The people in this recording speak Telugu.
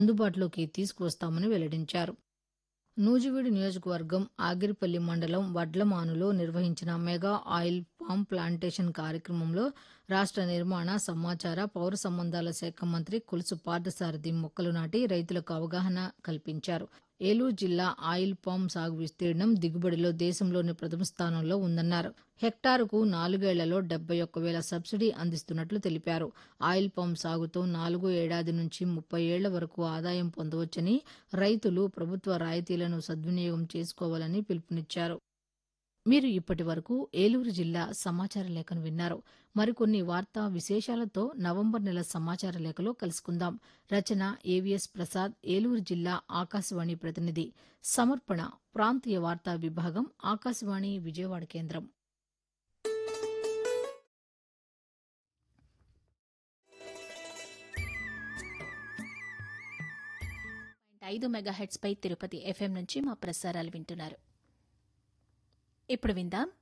అందుబాటులోకి తీసుకువస్తామని వెల్లడించారు నూజివీడు నియోజకవర్గం ఆగిరిపల్లి మండలం వడ్లమానులో నిర్వహించిన మెగా ఆయిల్ పామ్ ప్లాంటేషన్ కార్యక్రమంలో రాష్ట నిర్మాణ సమాచార పౌర సంబంధాల శాఖ మంత్రి కొలుసు పార్థసారథి మొక్కలు నాటి రైతులకు అవగాహన కల్పించారు ఏలూరు జిల్లా ఆయిల్ పామ్ సాగు విస్తీర్ణం దిగుబడిలో దేశంలోని ప్రథమ స్థానంలో ఉందన్నారు హెక్టారుకు నాలుగేళ్లలో డెబ్బై ఒక్క వేల సబ్సిడీ అందిస్తున్నట్లు తెలిపారు ఆయిల్ పామ్ సాగుతో నాలుగో ఏడాది నుంచి ముప్పై ఏళ్ల వరకు ఆదాయం పొందవచ్చని రైతులు ప్రభుత్వ రాయితీలను సద్వినియోగం చేసుకోవాలని పిలుపునిచ్చారు మీరు ఇప్పటి వరకు ఏలూరు జిల్లా సమాచార లేఖను విన్నారు మరికొన్ని వార్తా విశేషాలతో నవంబర్ నెల సమాచార లేఖలో కలుసుకుందాం రచన ఏవిఎస్ ప్రసాద్ ఏలూరు జిల్లా ఆకాశవాణి ప్రతినిధి సమర్పణ ప్రాంతీయ వార్తా విభాగం ఆకాశవాణి విజయవాడ కేంద్రం ఐదు మెగాహెట్స్ పై తిరుపతి ఎఫ్ఎం నుంచి మా ప్రసారాలు వింటున్నారు ఇప్పుడు విందాం